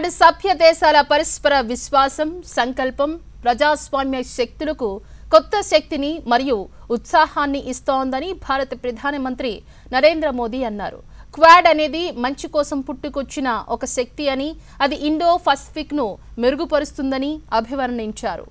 quad సభ్య దేశాల పరస్పర విశ్వాసం సంకల్పం ప్రజాస్వామ్య శక్తులకు కొత్త శక్తిని మరియు ఉత్సాహాన్ని ఇస్తోందని భారత ప్రధానమంత్రి నరేంద్ర మోదీ అన్నారు క్వాడ్ అనేది మంచి కోసం పుట్టుకొచ్చిన ఒక శక్తి అని అది ఇండో పసిఫిక్ ను మెరుగుపరుస్తుందని అభివర్ణించారు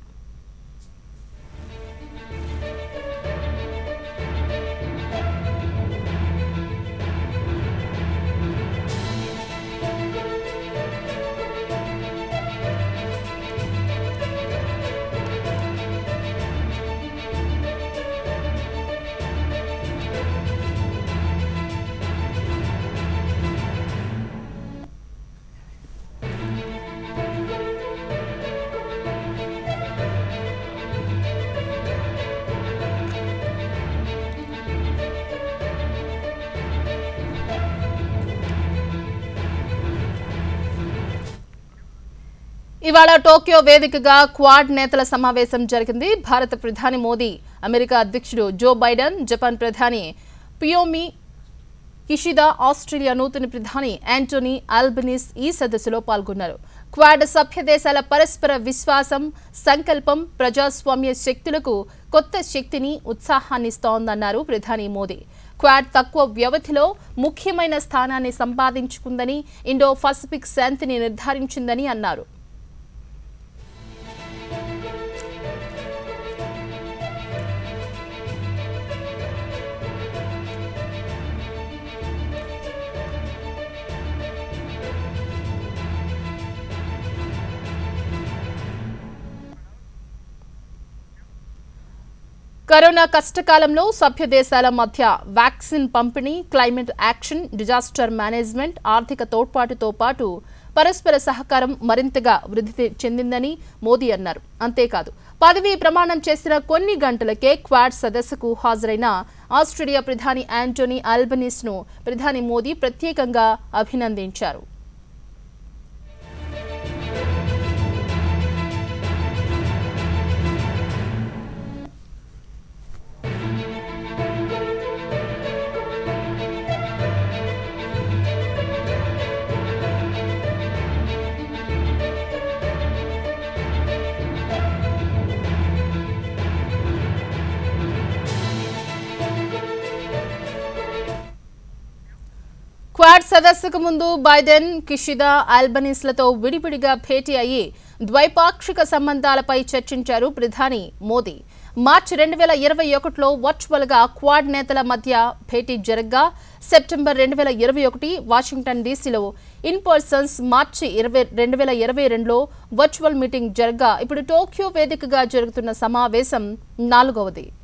ఇవాళ టోక్యో వేదికగా క్వాడ్ నేతల సమావేశం జరిగింది భారత ప్రధాని మోదీ అమెరికా అధ్యక్షుడు జో బైడెన్ జపాన్ ప్రధాని పియోమి కిషిదా ఆస్ట్రేలియా నూతన ప్రధాని యాంటోనీ ఆల్బనీస్ ఈ సదస్సులో పాల్గొన్నారు క్వాడ్ సభ్య దేశాల పరస్పర విశ్వాసం సంకల్పం ప్రజాస్వామ్య శక్తులకు కొత్త శక్తిని ఉత్సాహాన్నిస్తోందన్నారు ప్రధాని మోదీ క్వాడ్ తక్కువ వ్యవధిలో ముఖ్యమైన స్థానాన్ని సంపాదించుకుందని ఇండో పసిఫిక్ శాంతిని నిర్ధారించిందని అన్నారు కరోనా కష్టకాలంలో సభ్య దేశాల మధ్య వ్యాక్సిన్ పంపిణీ క్లైమేట్ యాక్షన్ డిజాస్టర్ మేనేజ్మెంట్ ఆర్థిక తోడ్పాటుతో పాటు పరస్పర సహకారం మరింతగా వృద్ధి చెందిందని మోదీ అన్నారు అంతేకాదు పదవీ ప్రమాణం చేసిన కొన్ని గంటలకే క్వాడ్ సదస్సుకు హాజరైన ఆస్ట్రేలియా ప్రధాని యాంటోనీ ఆల్బనీస్ ను ప్రధాని మోదీ ప్రత్యేకంగా అభినందించారు క్వాడ్ సదస్సుకు ముందు బైడెన్ కిషిదా ఆల్బనీస్లతో విడివిడిగా భేటీ అయ్యి ద్వైపాక్షిక సంబంధాలపై చర్చించారు ప్రధాని మోదీ మార్చి రెండు వేల ఇరవై ఒకటిలో వర్చువల్ గా క్వాడ్ నేతల మధ్య భేటీ జరగ్గా సెప్టెంబర్ రెండు వేల ఇరవై ఒకటి వాషింగ్టన్ డీసీలో ఇన్ పర్సన్స్ మార్చి ఇరవై రెండు వేల ఇరవై రెండులో వర్చువల్ మీటింగ్ జరగ్గా ఇప్పుడు టోక్యో వేదికగా జరుగుతున్న సమావేశం నాలుగవది